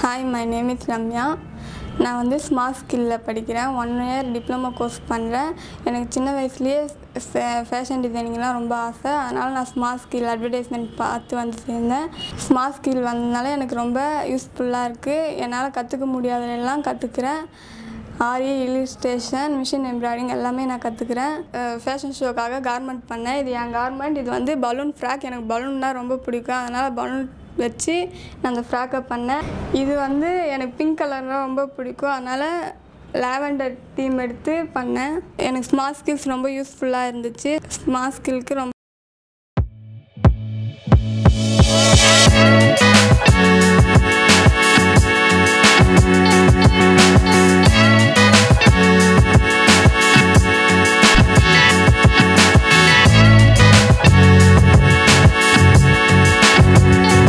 hi my name is Ramya நான் வந்து smart ஸ்கில்லில் படிக்கிறேன் ஒன் இயர் டிப்ளமோ கோர்ஸ் பண்ணுறேன் எனக்கு சின்ன வயசுலேயே ஃபேஷன் டிசைனிங்லாம் ரொம்ப ஆசை அதனால் நான் ஸ்மார்ட் ஸ்கில் அட்வர்டைஸ்மெண்ட் பார்த்து வந்து சேர்ந்தேன் ஸ்மார்ட் ஸ்கில் வந்ததுனால எனக்கு ரொம்ப யூஸ்ஃபுல்லாக இருக்குது என்னால் கற்றுக்க முடியாததெல்லாம் கற்றுக்குறேன் ஆரி இலிஸ்ட்ரேஷன் மிஷின் எம்ப்ராய்டிங் எல்லாமே நான் கற்றுக்குறேன் ஃபேஷன் ஷோக்காக கார்மெண்ட் பண்ணேன் இது என் கார்மெண்ட் இது வந்து பலூன் ஃப்ராக் எனக்கு பலூன்னா ரொம்ப பிடிக்கும் அதனால் பலூன் வச்சு நான் அந்த ஃப்ராக்கை பண்ணேன் இது வந்து எனக்கு பிங்க் கலர்னால் ரொம்ப பிடிக்கும் அதனால் லாவெண்டர் தீம் எடுத்து பண்ணேன் எனக்கு ஸ்மார்ட் ஸ்கில்ஸ் ரொம்ப யூஸ்ஃபுல்லாக இருந்துச்சு ஸ்மார்ட் ஸ்கில்க்கு ரொம்ப